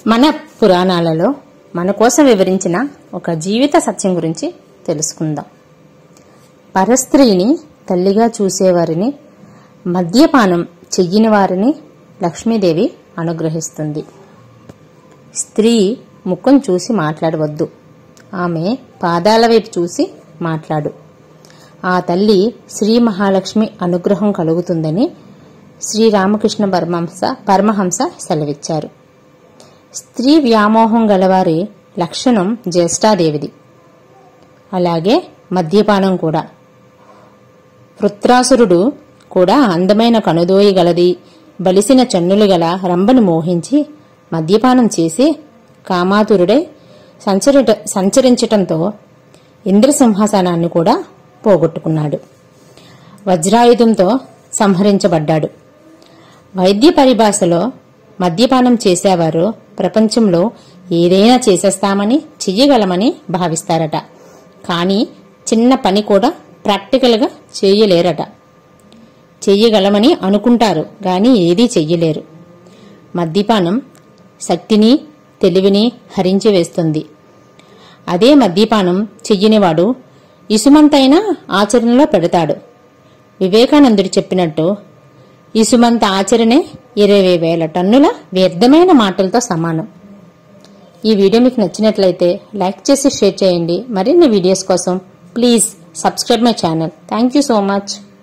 మన పురాణాలలో మన కోసం వివరించిన ఒక జీవిత సత్యం గురించి తెలుసుకుందాం పరస్త్రీని తల్లిగా చూసేవారిని మద్యపానం చెయ్యని వారిని లక్ష్మీదేవి అనుగ్రహిస్తుంది స్త్రీ ముఖం చూసి మాట్లాడవద్దు ఆమె పాదాల వైపు చూసి మాట్లాడు ఆ తల్లి శ్రీ మహాలక్ష్మి అనుగ్రహం కలుగుతుందని శ్రీరామకృష్ణ పరమహంస పరమహంస సెలవిచ్చారు స్త్రీ వ్యామోహం గలవారి లక్షణం జ్యేష్ఠాదేవిది అలాగే మద్యపానం కూడా వృత్రాసురుడు కూడా అందమైన కనుదోయి గలది బలిసిన చన్నులు గల రంభను మోహించి మద్యపానం చేసి కామాతురుడై సంచరిట సంచరించటంతో ఇంద్రసింహాసనాన్ని కూడా పోగొట్టుకున్నాడు వజ్రాయుధంతో సంహరించబడ్డాడు వైద్య పరిభాషలో మద్యపానం చేసేవారు ప్రపంచంలో ఏదైనా చేసేస్తామని చెయ్యగలమని భావిస్తారట కానీ చిన్న పని కూడా ప్రాక్టికల్గా చేయలేరట చెయ్యగలమని అనుకుంటారు గాని ఏదీ చెయ్యలేరు మద్యపానం శక్తిని తెలివిని హరించి వేస్తుంది అదే మద్యపానం చెయ్యనివాడు ఇసుమంతైనా ఆచరణలో పెడతాడు వివేకానందుడు చెప్పినట్టు ఇసుమంత ఆచరణే ఇరవై వేల టన్నుల వ్యర్థమైన మాటలతో సమానం ఈ వీడియో మీకు నచ్చినట్లయితే లైక్ చేసి షేర్ చేయండి మరిన్ని వీడియోస్ కోసం please subscribe my channel thank you so much